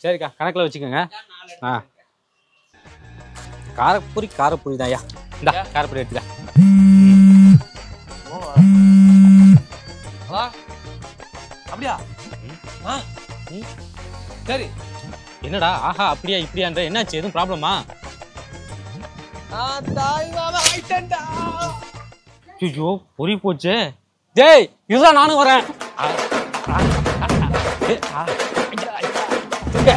சரிக்கா கணக்கில் வச்சுக்கோங்க ஆ காரப்பொரி காரப்பொரி தான்யா இந்தா காரப்பொரி எடுத்துக்க வா அப்படியா ஆ ம். சரி என்னடா ஆஹா அப்படியா இப்படியான்ற என்னாச்சு எதுவும் ப்ராப்ளமா நான் தாய் மாமா ஆயிட்டேன்டா ஐயோ பொறி போச்சே டேய் இதுதான் நானும் வரேன் ஆ, ஆ, ஆ, ஏ, ஆ, ஐயா, ஐயா. இங்க.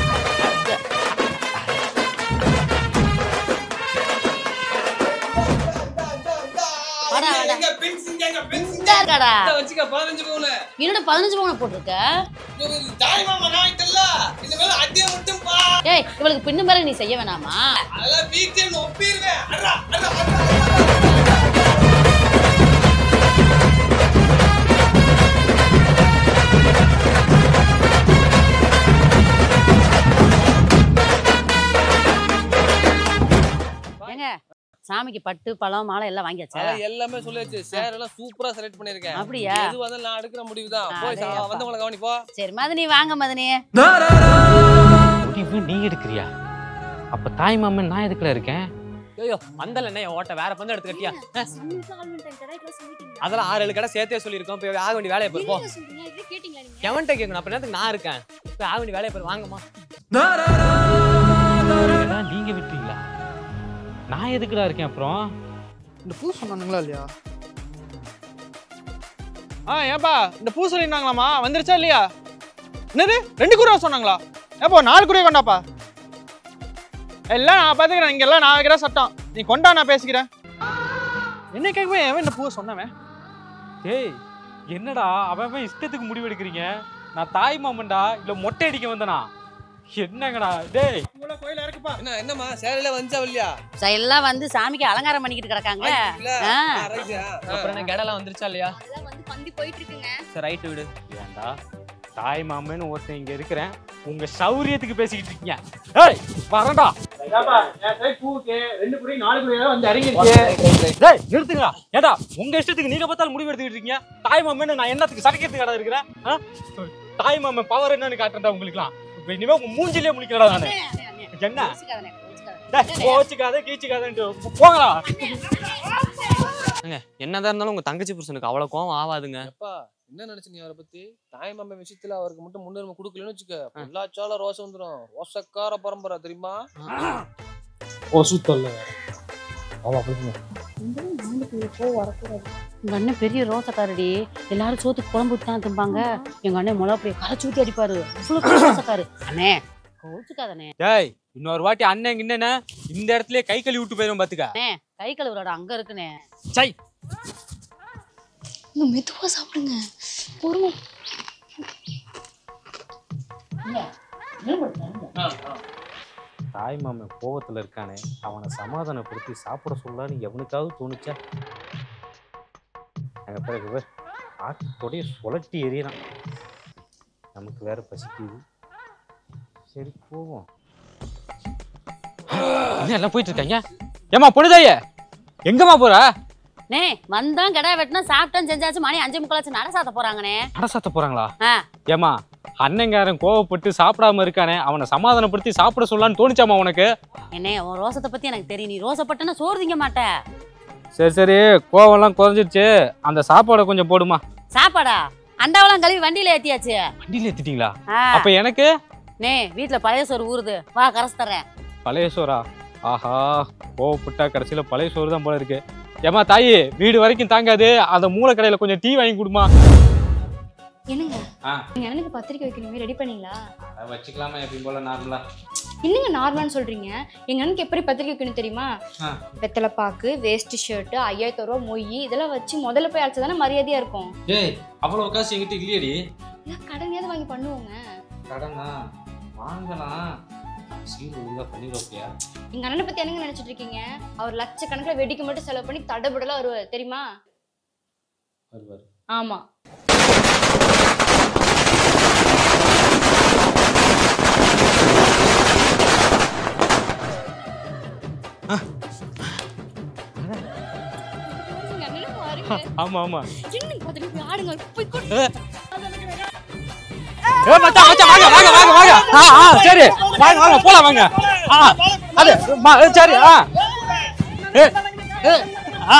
வாடா, வாடா. எங்க பென்ஸ் இங்க எங்க பென்ஸ் இந்தா இருக்காடா இங்க வச்சுக்க 15 பவுன் என்னோட பதினஞ்சு பவுன போட்டிருக்க தாய் மாமா நான் ஆயிட்டல்ல இந்த மேல அடிய மட்டும் பா ஏய் இவளுக்கு பின்னு மேல நீ செய்ய வேணாமா அதெல்லாம் வீட்டுல ஒப்பிடுவேன் அடா அடா அடா ஏங்க சாமிக்கு பட்டு பழம் மாலை எல்லாம் வாங்கியாச்சா அதான் எல்லாமே சொல்லியாச்சு சேர் எல்லாம் சூப்பரா செலக்ட் பண்ணிருக்கேன் அப்படியா? எது வந்தாலும் நான் எடுக்கிற முடிவு தான் போய் சா- அடேயப்பா. வந்தவங்கள கவனி போ சரி மதனி வாங்க மதனி முடிவு நீ எடுக்கிறியா அப்ப தாய் மாமன் நான் எதுக்குல இருக்கேன் ஐயோ வந்தல என்ன என் ஓட்ட வேற பந்து எடுத்து கட்டியா அதெல்லாம் ஆறு ஏழு கடை சேர்த்தே சொல்லியிருக்கோம் போய் ஆக வேண்டிய வேலையை போய் போ எவன்கிட்ட கேட்கணும் அப்ப நேரத்துக்கு நான் இருக்கேன் போய் ஆக வேண்டிய வேலையை போய் வாங்கம்மா இதெல்லாம் நீங்க விட்டீங்களா நான் எதுக்குடா இருக்கேன் அப்புறம் இந்த பூ சொன்னானுங்களா இல்லையா ஆ ஏன்பா இந்த பூ சொல்லியிருந்தாங்களாம்மா வந்துருச்சா இல்லையா என்னது ரெண்டு குருவா சொன்னாங்களா ஏப்போ நாலு குருவை கொண்டாப்பா எல்லாம் நான் பார்த்துக்கிறேன் இங்க எல்லாம் நான் வைக்கிற சட்டம் நீ கொண்டா நான் பேசிக்கிறேன் என்ன கேட்கவே எவன் இந்த பூவை சொன்னவன் டேய் என்னடா அவன் அவன் இஷ்டத்துக்கு முடிவு எடுக்கிறீங்க நான் தாய் மாமன்டா இல்ல மொட்டை அடிக்க வந்தனா என்னங்கடா டேய் கோயில இருக்குப்பா என்ன என்னம்மா சேரில வந்துச்சா இல்லையா சரி, எல்லாம் வந்து சாமிக்கு அலங்காரம் பண்ணிக்கிட்டு கிடக்காங்க இல்ல ஆ. ஆ, right ஆ. அப்புறம் என்ன கடலாம் வந்துருச்சா இல்லையா அதெல்லாம் வந்து பந்தி போயிட்டு இருக்குங்க சரி ரைட்டு விடு ஏன்டா தாய் மாமன் ஒருத்தன் இங்க இருக்கிறேன் உங்க சௌரியத்துக்கு பேசிக்கிட்டு இருக்கீங்க ஏய் வரடா பூவுக்கு ரெண்டு குடி நாலு குடி வந்து இறங்கிருச்சு டேய் நிறுத்துங்கடா ஏடா உங்க இஷ்டத்துக்கு நீங்க பார்த்தாலும் முடிவு எடுத்துக்கிட்டு இருக்கீங்க தாய் மாமன் நான் என்னத்துக்கு சரக்கிறதுக்கு கடை இருக்கிறேன் ஆ? தாய் மாமன் பவர் என்னன்னு காட்டுறேன்டா உங்களுக்குலாம் இப்ப இனிமே உங்க மூஞ்சிலே முழிக்கிறடா நானு என்ன கோச்சுக்காதண்ணே, கோச்சுக்காத. டேய் கோச்சிக்காத கீச்சிக்காதன்ட்டு போங்கடா ஏங்க, என்னதான் இருந்தாலும் உங்க தங்கச்சி புருஷனுக்கு அவ்வளவு கோவம் ஆவாதுங்க எப்பா என்ன நினைச்ச நீ அவரை பத்தி தாய் மாமன் விஷயத்துல அவருக்கு மட்டும் முன்னுரிமை கொடுக்கலன்னு வச்சுக்க பொள்ளாச்சால ரோசம் வந்துடும் ரோசக்கார பரம்பரை தெரியுமா கொசு தொல்லை உங்க அண்ணன் பெரிய ரோசக்காரடி எல்லாரும் சோத்துக்கு குழம்பு ஊத்தி தான் திம்பாங்க எங்க அண்ணன் முளை அப்படியே கரைச்சு ஊத்தி அடிப்பாரு அவ்வளவு பெரிய ரோசக்காரு அண்ணே கோச்சுக்காதண்ணே டேய் இன்னொரு வாட்டி அண்ணன் கிண்ணன இந்த இடத்துலயே கை கழுவி விட்டு போயிரும் பாத்துக்க அண்ணே கை கழுவுறோட அங்க இருக்குண்ணே சை இங்க மெதுவா சாப்பிடுங்க பொறுமை தாய் மாமன் கோவத்துல இருக்கானே அவனை சமாதானப்படுத்தி சாப்பிட சொல்லலான்னு எவனுக்காவது தோணுச்சா அங்க பிறகு பேர் ஆட்டோடைய சுழட்டி எறியறான் நமக்கு வேற பசிக்குது சரி போவோம் என்ன எல்லாம் போயிட்டு இருக்காங்க ஏமா பொழுதாயே எங்கம்மா போற நே வந்தோம் கடை வெட்டினா சாப்பிட்டோம் செஞ்சாச்சு மணி அஞ்சு முக்காலாச்சு நட சாத்த போறாங்கண்ணே அட சாத்த போறாங்களா ஆ. ஏமா அண்ணங்காரன் கோவப்பட்டு சாப்பிடாம இருக்கானே அவனை சமாதானப்படுத்தி சாப்பிட சொல்லலான்னு தோணுச்சாமா உனக்கு என்னே உன் ரோசத்தை பத்தி எனக்கு தெரியும் நீ ரோசப்பட்டனா சோறு திங்க மாட்ட சரி சரி கோவம்லாம் குறைஞ்சிருச்சு அந்த சாப்பாடை கொஞ்சம் போடுமா சாப்பாடா அண்டாவெல்லாம் கழுவி வண்டியில ஏத்தியாச்சு வண்டியில ஏத்திட்டீங்களா ஆ, அப்ப எனக்கு நே வீட்ல பழைய சோறு ஊறுது வா கரைச்சு தரேன் பழைய சோறா ஆஹா கோவப்பட்டா கடைசியில பழைய சோறு தான் போல இருக்கு ஏமா தாயி வீடு வரைக்கும் தாங்காது அந்த மூளை கடையில கொஞ்சம் டீ வாங்கி கொடுமா என்னங்க ஆ. எங்க அண்ணனுக்கு பத்திரிக்கை வைக்கணுமே ரெடி பண்ணீங்களா வச்சுக்கலாமா எப்பயும் போல நார்மலா என்னங்க நார்மல்னு சொல்றீங்க எங்க அண்ணனுக்கு எப்படி பத்திரிக்கை வைக்கணும் தெரியுமா ஆ. வெத்தலை பாக்கு வேஸ்ட் ஷர்ட் ஐயாயிரத்து ரூபா மொய் இதெல்லாம் வச்சு முதல்ல போய் அழைச்சா தானே மரியாதையா இருக்கும் டேய் அவ்வளவு காசு என்கிட்ட இல்லையடி இல்ல கடனையாவது வாங்கி பண்ணுவோங்க கடனா வாங்கலாம் சீர் ஒழுங்கா பண்ணிடுவோப்பியா எங்க அண்ணனை பத்தி என்னங்க நினைச்சிட்டு இருக்கீங்க அவர் லட்சக்கணக்கில் வெடிக்கு மட்டும் செலவு பண்ணி தடபுடலாம் வருவார் தெரியுமா வருவார் ஆமா எங்க அண்ணனை பாருங்க. ஆமா ஆமா என்னங்க பாத்துட்டு போய் ஆடுங்க போய் கொண்டு ஏ மச்சான் மச்சான் வாங்க வாங்க வாங்க வாங்க ஆ ஆ சரி வாங்க வாங்க போலாம் வாங்க ஆ அது ம- சரி ஆ ஏ ஏ, ஆ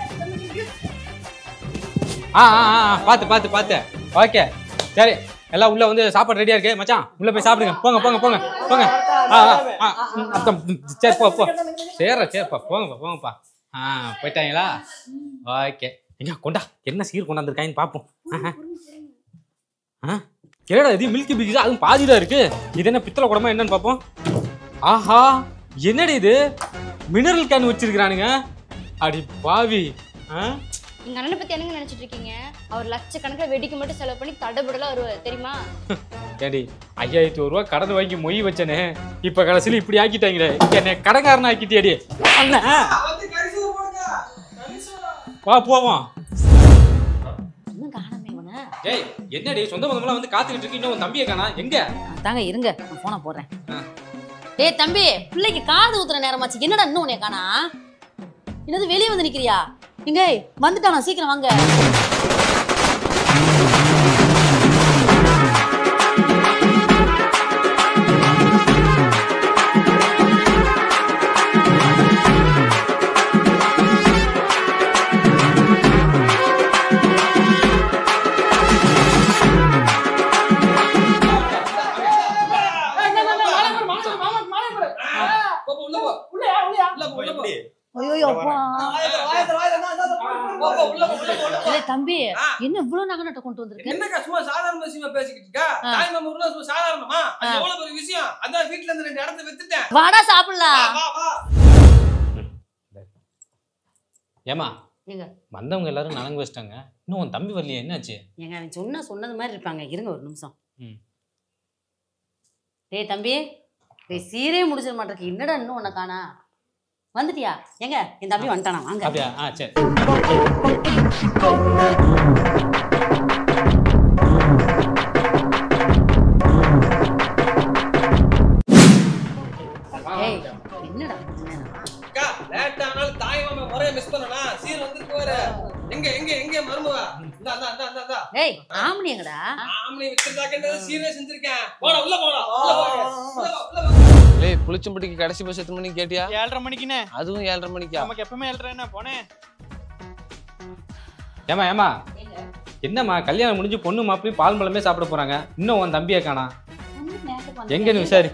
ஆ ஆ ஆ ஆ, பாத்து பாத்து பாத்து ஓகே சரி எல்லாம் உள்ள வந்து சாப்பாடு ரெடியா இருக்கு மச்சான் உள்ள போய் சாப்பிடுங்க போங்க போங்க போங்க போங்க ஆ ஆ, ஆ ம், அத்தம், ம், சரி போ போ சரிடா சரிப்பா போங்கப்பா போங்கப்பா ஆ போயிட்டாங்களா ஓகே எங்க கொண்டா என்ன சீர் கொண்டாந்துருக்காங்கன்னு பார்ப்போம் ஆஹா. ஆ என்னடா இது மில்கி பிஸ்கட் அதுவும் பாதிதான் இருக்கு இது என்ன பித்தளை குடமா என்னன்னு பார்ப்போம் ஆஹா என்னடி இது மினரல் கேன் வச்சிருக்கிறானுங்க அடி பாவி ஆ எங்க அண்ணனை பத்தி என்னங்க நினைச்சிட்டு இருக்கீங்க அவர் லட்சக்கணக்கில் வெடிக்கு மட்டும் செலவு பண்ணி தடபுடலா வருவார் தெரியுமா ஏடி ஐயாயிரத்தி ஒரு ரூபா கடன் வாங்கி மொய் வச்சனே இப்ப கடைசியில இப்படி ஆக்கிட்டாங்களே என்னை கடங்காரன் ஆக்கிட்டியாடி அண்ணன் வா போவோம் இன்னும் காணாமே இவனை ஏய் என்னடி சொந்த பந்தமெல்லாம் வந்து காத்துக்கிட்டு இருக்கு இன்னும் உன் தம்பியை காணா எங்க தாங்க இருங்க நான் போனை போடுறேன் ஆ. டேய் தம்பி பிள்ளைக்கு காது ஊத்துற நேரமாச்சு என்னடா இன்னும் உன்னை காணா என்னது வெளியே வந்து நிக்கிறியா எங்க வந்துட்டானா சீக்கிரம் வாங்க ஐயோ அப்பா டேய் தம்பி என்ன இவ்வளவு நகை நட்டை கொண்டு வந்திருக்க என்னக்கா சும்மா சாதாரண விஷயமா பேசிக்கிட்டு இருக்கா ஆ. தாய் மாமா உருளா சும்மா சாதாரணமா அது ஆ. எவ்வளவு பெரிய விஷயம் அதான் வீட்ல இருந்து ரெண்டு இடத்த வித்துட்டேன் வாடா வா, சாப்பிடலாம் வா வா ஏமா ஏங்க வந்தவங்க எல்லாரும் நலங்கு வச்சிட்டாங்க இன்னும் உன் தம்பி வரலையே என்னாச்சு ஏங்க அவன் சொன்னா சொன்னது மாதிரி இருப்பாங்க இருங்க ஒரு நிமிஷம் ம். டேய் தம்பி டேய் சீரே முடிச்சிட மாட்டேருக்கு என்னடா இன்னும் உன்னை காணா வந்துட்டியா எங்க என் தம்பி வந்துட்டானா வாங்க அப்படியா ஆ சரி ஏய் என்னடா என்னடா? அக்கா லேட் ஆனாலும் தாய் மாமா முறைய மிஸ் பண்ணனா சீர் வந்துருக்கு பாரு எங்க எங்க எங்க மருமவா இந்தா இந்தா இந்தா இந்தா, இந்தா ஏய் ஆமணி எங்கடா ஆமணி வித்துட்டாக்கன்றது சீரே செஞ்சிருக்கேன் போடா உள்ள போடா உள்ள போடா உள்ள வா, உள்ள வா லே புளிச்சம்பட்டிக்கு கடைசி பஸ் எத்தனை மணிக்கு கேட்டியா ஏழரை மணிக்குண்ணே அதுவும் ஏழரை மணிக்கா நமக்கு எப்பவுமே ஏழரை என்ன போனேன் ஏமா ஏமா என்னம்மா கல்யாணம் முடிஞ்சு பொண்ணு மாப்பிளையும் பால் பழமே சாப்பிட போறாங்க இன்னும் உன் தம்பியை காணா ஒண்ணும் நேரத்துக்கு வந்து- எங்கன்னு விசாரி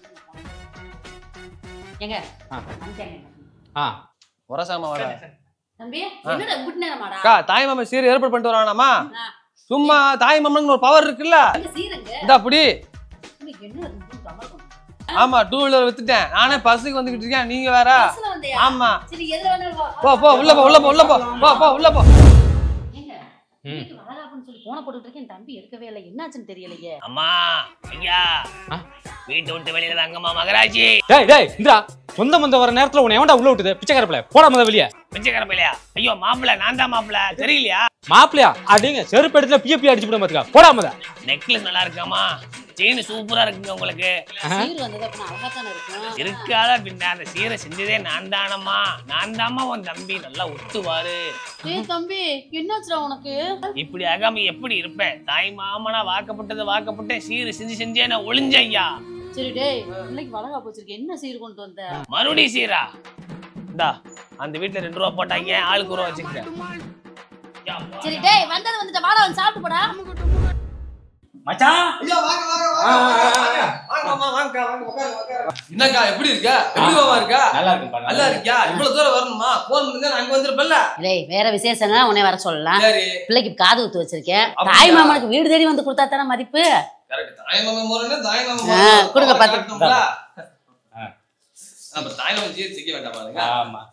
எங்க ஆ. வந்துட்டாங்க. ஆ முரசாம வாடா தம்பி என்னடா இப்படி நேரமாடா அக்கா தாய் மாமா சீர் ஏற்பாடு பண்ணிட்டு வரானாமா ஆ. சும்மா தாய் மாமன் ஒரு பவர் இருக்குல்ல எங்க சீரங்க இந்த அப்படி இன்னைக்கு என்ன இருக்கு? கமல் கொண்டு ஆமா டூ வீலர் வித்துட்டேன் நானே பஸ்ஸுக்கு வந்துகிட்டு இருக்கேன் நீங்க வேற பஸ்ல வந்தியா? ஆமா சரி எதுல வேணாலும் வா. போ போ உள்ள போ உள்ள போ உள்ள போ போ போ உள்ள போ ஏங்க, இன்னைக்கு வளகாப்புன்னு சொல்லி போன போட்டுட்டு இருக்கேன் என் தம்பி எடுக்கவே இல்லை என்னாச்சுன்னு தெரியலையே அம்மா ஐயா ஆ? வீட்டை விட்டு வெளியில வாங்கம்மா மகராஜி டேய் டேய் இந்திரா சொந்த பந்தம் வர நேரத்துல உன்னை எவன்டா உள்ள விட்டுது பிச்சைக்காரப்பில போடா முத வெளியே பிச்சைக்கார பையலையா ஐயோ மாப்பிள்ள நான் தான் மாப்பிள்ள தெரியலையா மாப்பிளையா அப்படிங்க செருப்பு இடத்துல பிஎப்பி அடிச்சு விட பாத்துக்கா போடா முத நெக்லஸ் நல்லா இருக்காமா செயின் சூப்பரா இருக்குங்க உங்களுக்கு சீர் வந்தது அப்படின்னா அழகா தானே இருக்கும் இருக்காத பின்ன அந்த சீரை செஞ்சதே நான் தானம்மா நான் தாம்மா உன் தம்பி நல்லா ஒத்துவாரு ஏய் தம்பி என்னாச்சுடா உனக்கு இப்படி ஆகாம எப்படி இருப்பேன் தாய் மாமனா வாக்கப்பட்டது வாக்கப்பட்டேன் சீரை செஞ்சு செஞ்சே நான் ஒளிஞ்சேன் ஐயா சரி டேய் இன்னைக்கு வளகாப்பு வச்சிருக்கேன் என்ன சீர் கொண்டு வந்த மறுபடி சீரா இந்தா அந்த வீட்டுல ரெண்டு ரூபா போட்டாங்க ஆளுக்கு ஒரு ரூபா வச்சுக்கிறேன் சரி டேய் வந்தது வந்துட்ட வாடா வந்து சாப்பிட்டு போடா மச்சான் ஐயா வாங்க வாங்க வாங்க வாங்க வாங்க வாங்க வாங்க உட்காருங்க, உட்காருங்க. என்னக்கா எப்படி இருக்க எப்படி மாமா இருக்கா நல்லா இருக்கு நல்லா இருக்கியா இவ்வளவு தூரம் வரணுமா போன் பண்ணி நான் அங்க வந்திருப்பேன்ல டேய் வேற விசேஷம்னா உன்னை வர சொல்லலாம் சரி பிள்ளைக்கு காது ஊத்து வச்சிருக்கேன் அப்படியா? தாய் மாமனுக்கு வீடு தேடி வந்து கொடுத்தா தானே மதிப்பு கரெக்ட் தாய் மாமா முறைன்னா தாய் மாமா ஆ, முறை. கொடுங்க, அவரை பாத்து. காட்டணும்ல? ஆ. அப்ப தாய் மாமா ஜீர் சிக்க வேண்டாம் பாருங்க ஆமா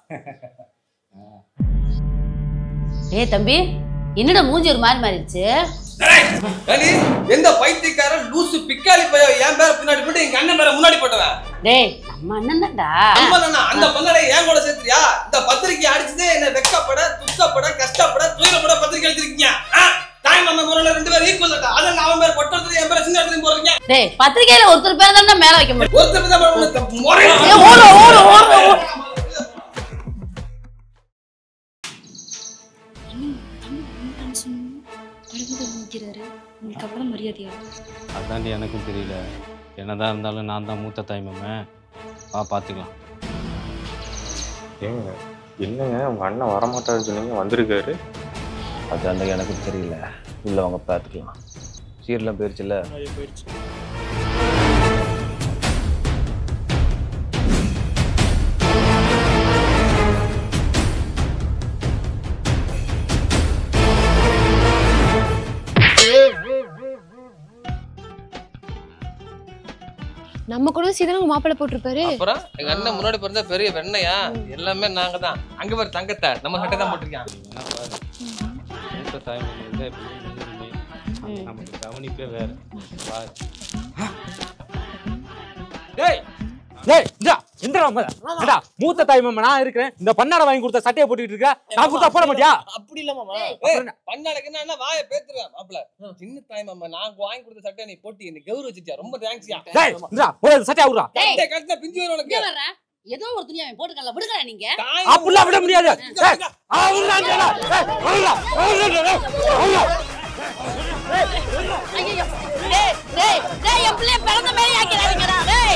ஏய் தம்பி என்னடா மூஞ்சி ஒரு மாதிரி மாறிடுச்சு ஏடி, எந்த பைத்தியக்காரன் லூசு பிக்காளி பைய என் பேர பின்னாடி போட்டு எங்க அண்ணன் பேர முன்னாடி போட்டுவேன் டேய் நம்ம அண்ணன் தான்டா அம்மா நானா, அந்த பொண்ணடை என் கூட சேர்த்துறியா இந்த பத்திரிக்கை அடிச்சதே என்ன வெக்கப்பட துக்கப்பட கஷ்டப்பட துயரப்பட பத்திரிக்கை அடிச்சிருக்கீங்க ஆ? தாய் மாமா முறையில ரெண்டு பேரும் ஈக்குவல் அதை நான் அவன் பேர் பொட்டத்துல என் பேர சின்ன இடத்துல போறீங்க டேய் பத்திரிக்கையில ஒருத்தர் பேர் தானே மேல வைக்க முடியும் ஒருத்தர் தான் உனக்கு முறை ஏய், ஓடு ஓடு ஓடு ஓடு நிற்கிறாரு உங்களுக்கு அப்புறம் மரியாதையா அதாண்டி எனக்கும் தெரியல என்னதான் இருந்தாலும் நான் தான் மூத்த தாய் மாமன் வா பார்த்துக்கலாம் ஏங்க என்னங்க உங்க அண்ணன் வரமாட்டாரு சொன்னீங்க வந்திருக்காரு அது அந்த எனக்கும் தெரியல உள்ள அவங்க பார்த்துக்கலாம் சீரெல்லாம் போயிருச்சுல்ல போயிடுச்சு நம்ம கூட சீதனம் உங்க மாப்பிள்ளை போட்டிருப்பாரு அப்புறம் எங்க அண்ணன் முன்னாடி பிறந்த பெரிய வெண்ணையா எல்லாமே நாங்க தான் அங்க பாரு தங்கத்தை நம்ம சட்டை தான் போட்டிருக்கான் மூத்த தாய் மாமன் இருந்தா எப்படி நமக்கு கவனிப்பே வேற பாரு டேய் டேய் இந்தா இந்தடா மொத ஏடா மூத்த தாய் மாமன் நான் இருக்கிறேன் இந்த பண்ணாட வாங்கி கொடுத்த சட்டையை போட்டுக்கிட்டு இருக்க நான் கொடுத்தா போட மாட்டியா அப்படி இல்ல மாமா பண்ணாளுக்கு என்ன வாயை பேத்துருவேன் மாப்பிள சின்ன தாய் மாமா நான் வாங்கி கொடுத்த சட்டை நீ போட்டு என்ன கௌரவிச்சிட்டியா ரொம்ப தேங்க்ஸ்யா டேய் இந்தா ஒரு சட்டையா விடுறா சட்டை கட்டினா பிஞ்சு வரும் உனக்கு ஏதோ ஒரு துணியை அவன் போட்டுக்கல விடுங்கடா நீங்க தாய் அப்படிலாம் விட முடியாது டேய், ஆ, விடுறான்டா, டேய், விடுறா, விடுறா, டேய், விடுறா. ஐயோ டேய் டேய் டேய் என் பிள்ளைய பிறந்த மாதிரி ஆக்கிறாதீங்கடா டேய்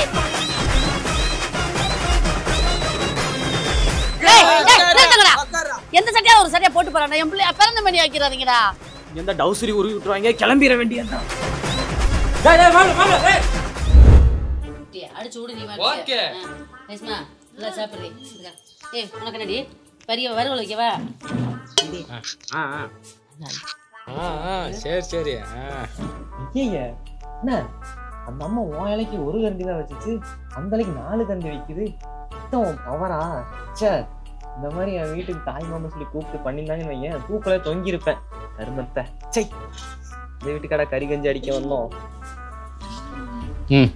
டேய் டேய் நிறுத்துங்கடா எந்த சட்டையாவது ஒரு சட்டையை போட்டு போறானே என் பிள்ளைய பிறந்த மாதிரி ஆக்கிறாதீங்கடா எந்த டவுசரி உருவி விட்டுருவாங்க கிளம்பிட வேண்டியதுதான் டேய், டேய், வாங்க, வாங்க, டேய். டேய், அடிச்சு விடு நீ ஓகே. ரேஸ்மா நல்லா சாப்பிடுறீ இருக்கா ஏய் உனக்கு என்னடி பெரிய வறுவல் வைக்கவா ஆ, ஆ. ஆ, ஆ, சரி சரி ஆ. ஐய என்ன அந்த அம்மா உன் இலைக்கு ஒரு கரண்டி தான் வச்சுச்சு அந்த இலைக்கு நாலு கரண்டி வைக்குது மொத்தம் பவரா ச்சே இந்த மாதிரி என் வீட்டுக்கு தாய் மாமா சொல்லி கூப்பிட்டு பண்ணியிருந்தாங்கன்னு வையேன் தூக்குல தொங்கி இருப்பேன் கருமத்தை சை இந்த வீட்டுக்கடை கறி கஞ்சி அடிக்க வந்தோம் ம்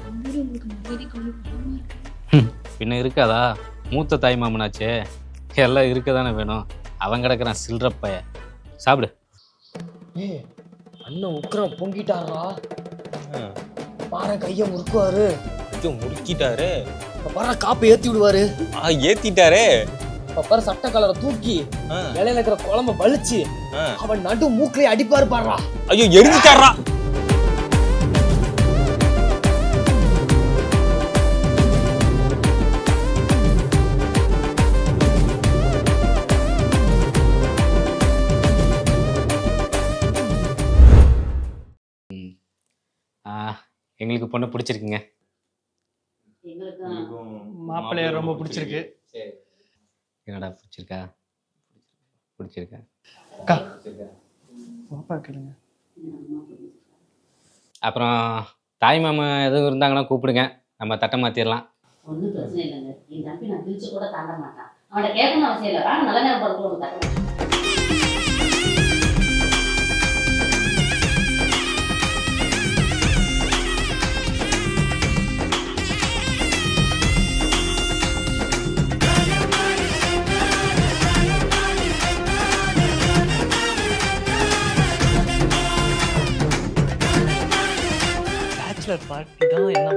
பின்ன இருக்காதா மூத்த தாய் மாமனாச்சே எல்லாம் இருக்க தானே வேணும் அவன் கிடக்குறான் சில்லற பைய சாப்பிடு ஏய் அண்ணன் உக்கரம் பொங்கிட்டாரா பாரு கைய முறுக்குவாரு கொஞ்சம் முறுக்கிட்டாரு இப்ப பாரு காப்பை ஏத்தி விடுவாரு ஆ ஏத்திட்டாரே இப்ப பாரு சட்டை கலரை தூக்கி ஆ. இலையில இருக்கிற குழம்ப வலிச்சு ஆ. அவன் நடு மூக்கிலே அடிப்பாரு பாடுறா ஐயோ எரிஞ்சிட்டாரா ஆ, எங்களுக்கு பொண்ணு பிடிச்சிருக்குங்க மாப்பிள்ளைய ரொம்ப பிடிச்சிருக்கு என்னடா பிடிச்சிருக்கா பிடிச்சிருக்கா பாப்பா கேளுங்க அப்புறம் தாய் மாமன் எதுவும் இருந்தாங்கன்னா கூப்பிடுங்க நம்ம தட்டை மாத்திரலாம் ஒன்றும் பிரச்சனை இல்லைங்க என் தம்பி நான் பிரிச்சு கூட தாண்ட மாட்டான் அவனை கேட்கணும் அவசியம் இல்லை வாங்க நல்ல நேரம் பார்த்து ஒரு தட்டு பேச்சுலர் பார்ட்டி தான் என்ன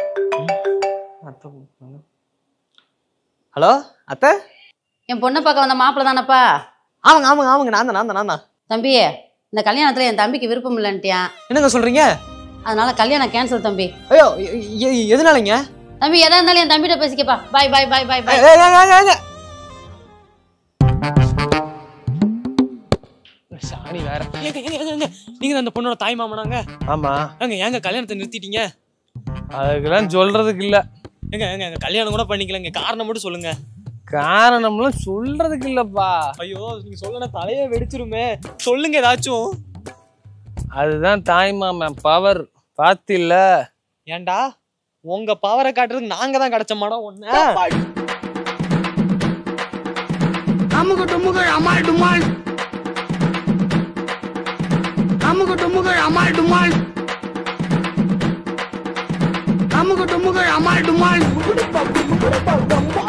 ஹலோ அத்தை என் பொண்ணை பார்க்க வந்த மாப்பிள்ளை தானப்பா ஆமாங்க ஆமாங்க ஆமாங்க நான் தான் நான் தான் நான் தான் தம்பி இந்த கல்யாணத்துல என் தம்பிக்கு விருப்பம் இல்லைன்ட்டியான் என்னங்க சொல்றீங்க அதனால கல்யாணம் கேன்சல் தம்பி ஐயோ எ- எ- எதனாலங்க தம்பி எதா இருந்தாலும் என் தம்பிகிட்ட பேசிக்கப்பா பாய் பாய் பாய் பாய் பாய் ஏய், ஏய், ஏய், ஏய், ஏய். சாணி வேற ஏங்க ஏங்க ஏங்க, ஏங்க நீங்க தான் அந்த பொண்ணோட தாய் மாமனாங்க ஆமா ஏங்க ஏங்க கல்யாணத்தை நிறுத்திட்டீங்க அதுக்கெல்லாம் சொல்றதுக்கு இல்ல ஏங்க ஏங்க ஏங்க, கல்யாணம் கூட பண்ணிக்கலங்க காரணம் மட்டும் சொல்லுங்க காரணம்லாம் சொல்றதுக்கு இல்லப்பா ஐயோ நீங்க சொல்லனா தலையே வெடிச்சிருமே சொல்லுங்க ஏதாச்சும் அதுதான் தாய் மாமன் பவர் பாத்தில்ல ஏன்டா உங்க பவரை காட்டுறதுக்கு நாங்க தான் கிடைச்ச மாடம் ஒண்ணு அமுக டுமுக அமால் டுமால் அமுக டுமுக அமால் டுமால் அமுக டுமுக அமால் டுமால்